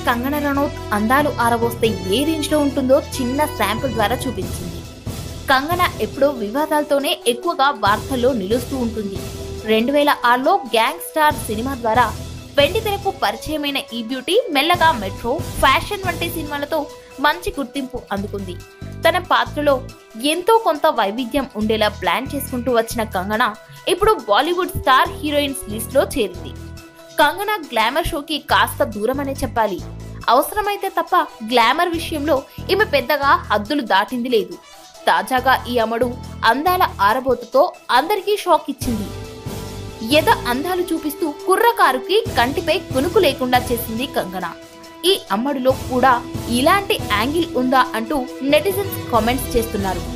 కంగన రనౌత్ అందాలు ఆరబోస్తే ఏ రేంజ్ లో ఉంటుందో చిన్న శాంపుల్ ద్వారా చూపించింది కంగన ఎప్పుడో వివాదాలతోనే ఎక్కువగా వార్తల్లో నిలుస్తూ ఉంటుంది రెండు వేల ఆరులో గ్యాంగ్ స్టార్ సినిమా ద్వారా వెండి తెరకు పరిచయమైన ఈ బ్యూటీ మెల్లగా మెట్రో ఫ్యాషన్ వంటి సినిమాలతో మంచి గుర్తింపు అందుకుంది తన పాత్రలో ఎంతో కొంత వైవిధ్యం ఉండేలా ప్లాన్ చేసుకుంటూ వచ్చిన కంగన ఇప్పుడు బాలీవుడ్ స్టార్ హీరోయిన్స్ లిస్ట్ లో చేరింది కంగన గ్లామర్ షోకి కాస్త దూరమనే చెప్పాలి అవసరమైతే తప్ప గ్లామర్ విషయంలో ఈమె పెద్దగా హద్దులు దాటింది లేదు తాజాగా ఈ అమ్మడు అందాల ఆరబోతుతో అందరికీ షాక్ ఇచ్చింది ఎద అందాలు చూపిస్తూ కుర్రకారుకి కంటిపై కునుకు లేకుండా చేసింది కంగన ఈ అమ్మడులో కూడా ఇలాంటి యాంగిల్ ఉందా అంటూ నెటిజన్స్ కామెంట్స్ చేస్తున్నారు